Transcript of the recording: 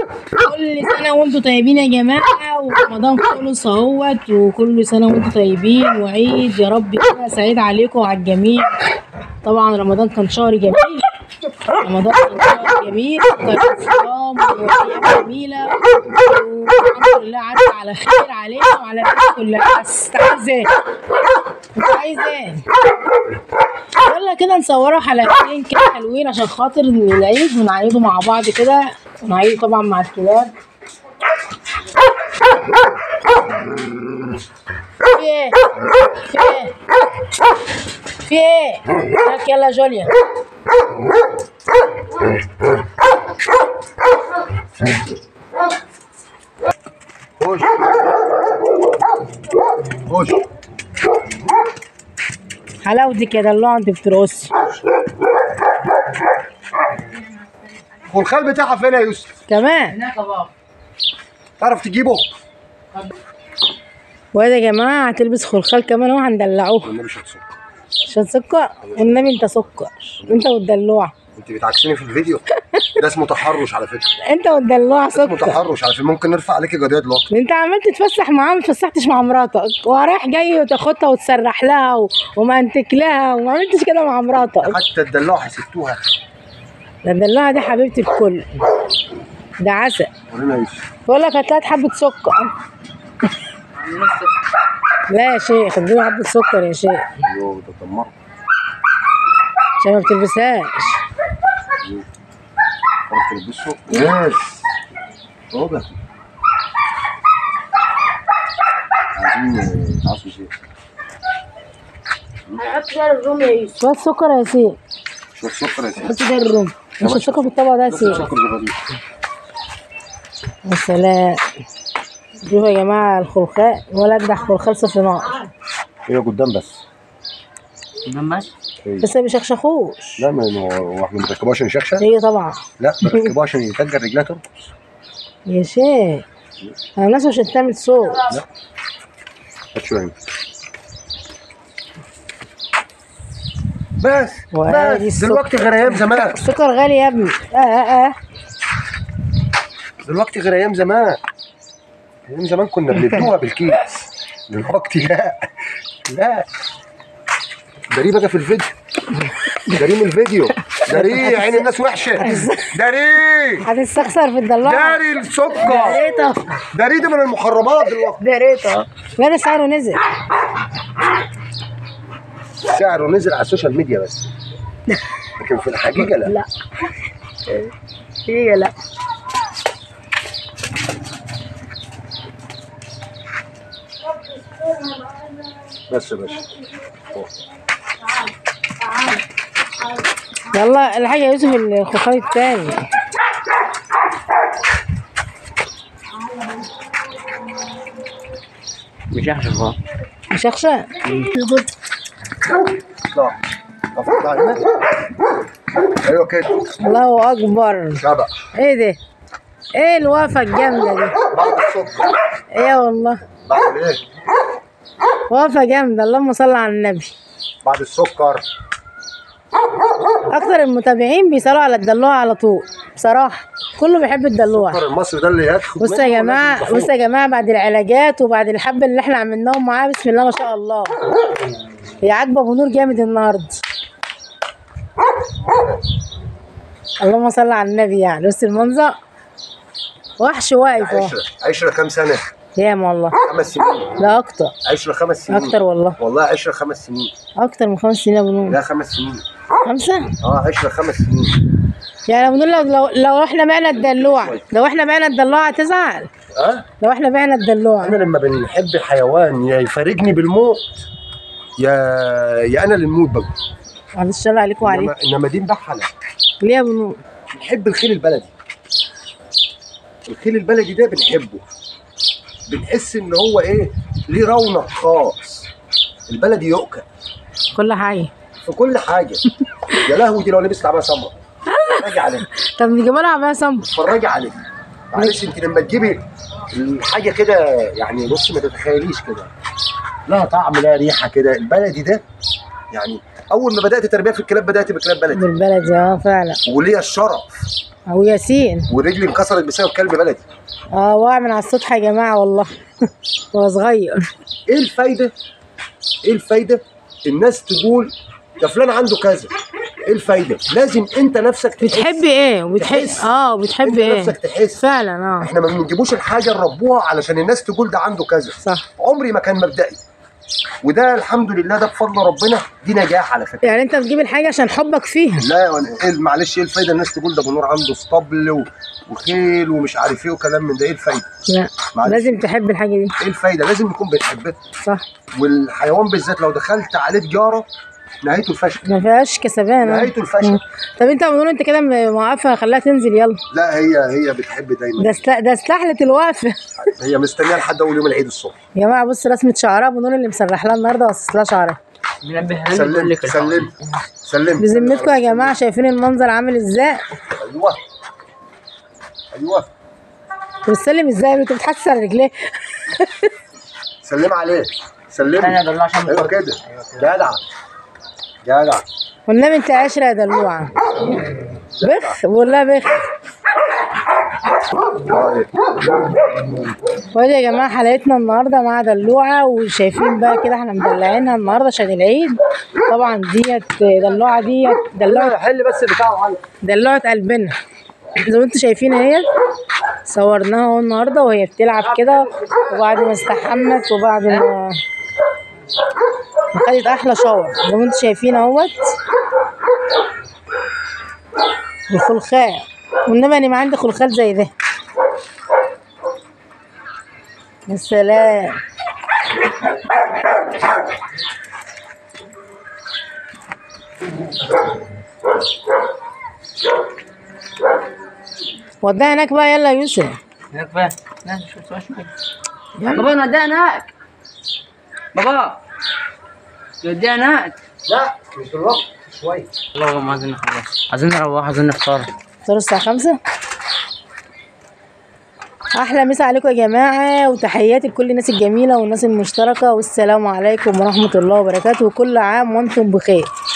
كل سنة وانتم طيبين يا جماعة ورمضان خلص اهوت وكل سنة وانتم طيبين وعيد يا رب كده سعيد عليكم وعلى الجميع طبعا رمضان كان شهر جميل رمضان كان شهر جميل وكان صيام وايام جميلة والحمد لله عدى على خير علينا وعلى الناس كلها بس انت عايز ايه؟ انت عايز ايه؟ يلا كده نصوروا حلقتين كده حلوين عشان خاطر العيد ونعيده مع بعض كده ونعيده طبعا مع الكلاب في ايه؟ في ايه؟ في ايه؟ هاك يلا يا جوليا خش خش حلاوتك يا دلوع انت بترقصي والخال بتاعها فين يا يوسف؟ كمان تعرف تجيبه؟ وده يا جماعة هتلبس خلخال كمان اهو هندلعوه والنبي مش هتسوق عشان سكر والنبي انت سكر انت والدلوع انت بتعكسيني في الفيديو ده اسمه تحرش على فكره انت والدلوع اسمه سكر تحرش على فكره ممكن نرفع عليكي قضيه لوك انت عمال تتفسح معاها ما تفسحتش مع مراتك ورايح جاي وتاخدها وتسرح لها و... ومنتك لها وما عملتش كده مع مراتك حتى الدلوعه سبتوها ده الدلوعة دي حبيبة الكل ده عسل ورينا يا يوسف بقول لك هتلاقي حبة سكر لا يا شيخ اديله حبة سكر يا شيخ يوه ده دمر عشان ما بتلبسهاش تعرف تلبسه؟ يس واضح عايزين تعصوا شيء هحط ده الروم يا يوسف شوية سكر يا سيف شوف سكر يا سيدي حط ده الروم مش السكر في الطبق ده يا بس سيف سكر صغير يا سلام شوفوا يا جماعة الخلخال ولا أجدع خلخال صفر نار هي قدام بس هي. بس ما بيشخشخوش لا ما هو هو احنا بنركبوها عشان يشخشخ هي طبعا لا بنركبوها عشان يفجر رجلها ترقص يا شيخ أنا الناس عشان تعمل صوت هات شويه بس وادي بس السكر. دلوقتي غير ايام زمان السكر غالي يا ابني اه اه اه دلوقتي غير ايام زمان ايام زمان كنا بندوها بالكيس دلوقتي لا لا داريه بقى في الفيديو داريه من الفيديو داريه عين الناس وحشه داريه هتستخسر في الدلوعة داري يا السكر ريته داريه ده من المحرمات دلوقتي يا ريته لا ده سعره نزل سعره نزل على السوشيال ميديا بس لكن في الحقيقه لا لا هي لا بس يا باشا يلا الحاجة يا يوسف الخلخال التاني مشخشة اطلع اطلع هنا ايوه كده الله أكبر شبع ايه ده ايه الوقفة الجامدة دي بعد السكر ايه والله بعد ايه وقفة جامدة اللهم صل على النبي بعد السكر اكتر المتابعين بيسألوا على الدلوعة على طول بصراحة كله بيحب الدلوعة السكر المصري ده اللي ياخد بصوا يا جماعة بصوا يا جماعة بعد العلاجات وبعد الحبة اللي احنا عملناهم معاه بسم الله ما شاء الله هي عاجبة ابو نور جامد النهاردة اللهم صل على النبي يعني بص المنظر وحش واقف اهو عشرة عشرة كام سنة؟ ياما والله خمس سنين لا اكتر عشرة خمس سنين اكتر والله والله عشرة خمس سنين اكتر من خمس سنين يا ابو نور لا خمس سنين خمسة اه عشرة خمس سنين يعني ابو نور لو لو, لو احنا بعنا الدلوعة لو احنا بعنا الدلوعة تزعل اه لو احنا بعنا الدلوعة انا لما بنحب حيوان يا يفارقني بالموت يا يا انا اللي نموت بقى معلش الله عليكم وعليك انما انما دي مدحله ليه يا ابو نور بنحب الخيل البلدي الخيل البلدي ده بنحبه بنحس ان هو ايه ليه رونق خاص البلدي يؤكل كل حاجة في كل حاجه يا لهوي دي لو لبست عبايه سمراء اتفرجي عليها طب نجيبها لها عباية سمر اتفرجي عليها معلش انت لما تجيبي الحاجه كده يعني بصي ما تتخيليش كده لها طعم لها ريحه كده البلدي ده يعني اول ما بدات تربيه في الكلاب بدات بكلاب بلدي بالبلدي اه فعلا وليا الشرف او ياسين ورجلي انكسرت بسبب كلب بلدي اه وقع من على السطح يا جماعه والله هو صغير ايه الفايده ايه الفايده الناس تقول ده فلان عنده كذا ايه الفايده لازم انت نفسك تحس بتحبي ايه وبتحب تحس. اه انت وبتحبي ايه نفسك تحس فعلا اه احنا ما بنجيبوش الحاجه نربوها علشان الناس تقول ده عنده كذا صح عمري ما كان مبدئي وده الحمد لله ده بفضل ربنا دي نجاح على فكره يعني انت بتجيب الحاجه عشان حبك فيها لا وأنا- إيه معلش ايه الفايده الناس تقول ده بنور عنده اسطبل و- وخيل ومش عارف ايه وكلام من ده ايه الفايده لا معلش. لازم تحب الحاجه دي ايه الفايده لازم نكون بنحبها صح والحيوان بالذات لو دخلت عليه تجاره نهايته الفشل ما فيهاش كسبان آه. نهايته الفشل طب انت بنقول انت كده موقفها خليها تنزل يلا لا هي هي بتحب دايما ده سلا... ده استحلة الوقفه هي مستنيه لحد اول يوم العيد الصبح يا جماعه بص رسمه شعرها بنقول اللي مسرح لها النهارده وقصص لها شعرها بنبهها لك بقول سلم لك الحق. سلم سلم بذمتكم يا جماعه شايفين المنظر عامل ازاي ايوه ايوه انت بتسلم ازاي انت بتحسس على رجليه سلم عليه سلم انا دلوع عشان ايوه كده جدع جدع والنبي انت عشرة يا دلوعه بخ بقول لها بخ ودي يا جماعه حلقتنا النهارده مع دلوعه وشايفين بقى كده احنا مدلعينها النهارده عشان العيد طبعا ديت دلوعه ديت دلوعه حل بس بتاعه على دلوعه قلبنا زي ما انتوا شايفين اهي صورناها اهو النهارده وهي بتلعب كده وبعد ما استحمت وبعد ما ما خدت احلى شاور زي ما انتوا شايفين اهوت الخلخال والنبي انا ما عندي خلخال زي ده يا سلام وديها هناك بقى يلا يا يوسف هناك بقى لا شوف شوف شوف بابا نوديها هناك بابا نوديها هناك لا مش دلوقتي شويه اللهم عايزين نخلص عايزين نروح عايزين نفطر صار الساعة خمسة أحلى مسا عليكم يا جماعة وتحياتي لكل الناس الجميلة والناس المشتركة والسلام عليكم ورحمة الله وبركاته وكل عام وأنتم بخير